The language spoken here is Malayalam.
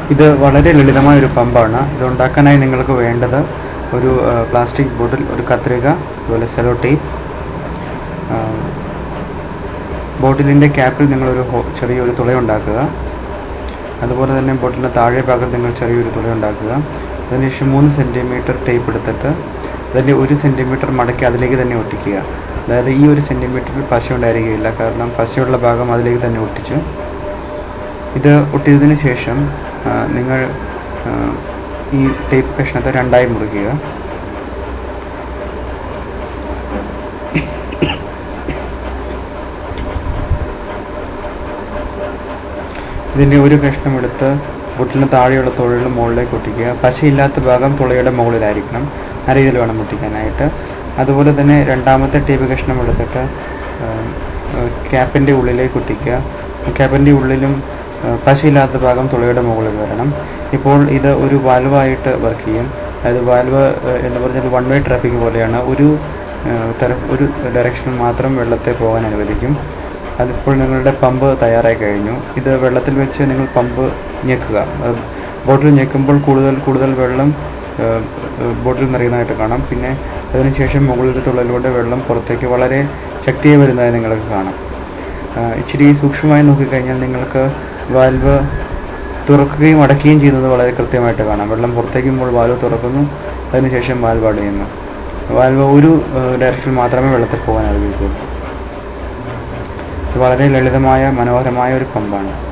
ഇത് വളരെ ലളിതമായ ഒരു പമ്പാണ് ഇത് ഉണ്ടാക്കാനായി നിങ്ങൾക്ക് വേണ്ടത് ഒരു പ്ലാസ്റ്റിക് ബോട്ടിൽ ഒരു കത്രിക അതുപോലെ സെലോ ടേപ്പ് ബോട്ടിലിൻ്റെ ക്യാപ്പിൽ നിങ്ങളൊരു ഹോ- ചെറിയൊരു തുളയുണ്ടാക്കുക അതുപോലെ തന്നെ ബോട്ടിലിൻ്റെ താഴെ ഭാഗത്ത് നിങ്ങൾ ചെറിയൊരു തുളയുണ്ടാക്കുക അതിനുശേഷം മൂന്ന് സെൻറ്റിമീറ്റർ ടേപ്പ് എടുത്തിട്ട് അതിൻ്റെ ഒരു സെൻറ്റിമീറ്റർ മടക്കി അതിലേക്ക് തന്നെ ഒട്ടിക്കുക അതായത് ഈ ഒരു സെൻറ്റിമീറ്ററിൽ പശ ഉണ്ടായിരിക്കുകയില്ല കാരണം പശയുള്ള ഭാഗം അതിലേക്ക് തന്നെ ഒട്ടിച്ചു ഇത് ഒട്ടിയതിന് ശേഷം ആ, നിങ്ങൾ ആ, ഈ ടേപ്പ് കഷ്ണത്തെ രണ്ടായി മുറിക്കുക ഇതിൻ്റെ ഒരു കഷ്ണം എടുത്ത് ബുട്ടിന് താഴെയുള്ള തുഴയുടെ മുകളിലേക്ക് ഒട്ടിക്കുക പശയില്ലാത്ത ഭാഗം തുളയുടെ മുകളിലായിരിക്കണം ആ രീതിയിൽ വേണം ഒട്ടിക്കാനായിട്ട് അതുപോലെ തന്നെ രണ്ടാമത്തെ ടേപ്പ് കഷ്ണം എടുത്തിട്ട് ക്യാപ്പിൻ്റെ ഉള്ളിലേക്ക് ഒട്ടിക്കുക ക്യാപ്പിൻ്റെ ഉള്ളിലും ആ, പശയില്ലാത്ത ഭാഗം തുളയുടെ മുകളിൽ വരണം ഇപ്പോൾ ഇത് ഒരു വാൽവായിട്ട് വർക്ക് ചെയ്യും അതായത് വാൽവ് എന്ന് പറഞ്ഞാൽ വൺ വേ ട്രാഫിക് പോലെയാണ് ഒരു ആ, തര ഒരു ഡയറക്ഷൻ മാത്രം വെള്ളത്തെ പോകാൻ അനുവദിക്കും അതിപ്പോൾ നിങ്ങളുടെ പമ്പ് തയ്യാറായി കഴിഞ്ഞു ഇത് വെള്ളത്തിൽ വെച്ച് നിങ്ങൾ പമ്പ് ഞെക്കുക അത് ബോട്ടിൽ ഞെക്കുമ്പോൾ കൂടുതൽ കൂടുതൽ വെള്ളം ആ, ആ, ബോട്ടിൽ നിറയുന്നതായിട്ട് കാണാം പിന്നെ അതിനുശേഷം മുകളിൽ തുള്ളലിലൂടെ വെള്ളം പുറത്തേക്ക് വളരെ ശക്തിയായി വരുന്നതായി നിങ്ങൾക്ക് കാണാം ആ, ഇച്ചിരി സൂക്ഷ്മമായി നോക്കിക്കഴിഞ്ഞാൽ നിങ്ങൾക്ക് വാൽവ് തുറക്കുകയും അടയ്ക്കുകയും ചെയ്യുന്നത് വളരെ കൃത്യമായിട്ട് കാണാം വെള്ളം പുറത്തേക്ക് പോകുമ്പോൾ വാൽവ് തുറക്കുന്നു അതിനുശേഷം വാൽവ് അടയുന്നു വാൽവ് ഒരു ഡയറക്ഷനിൽ മാത്രമേ വെള്ളത്തിൽ പോകാൻ അനുവദിക്കുള്ളൂ ഇത് വളരെ ലളിതമായ മനോഹരമായ ഒരു പമ്പാണ്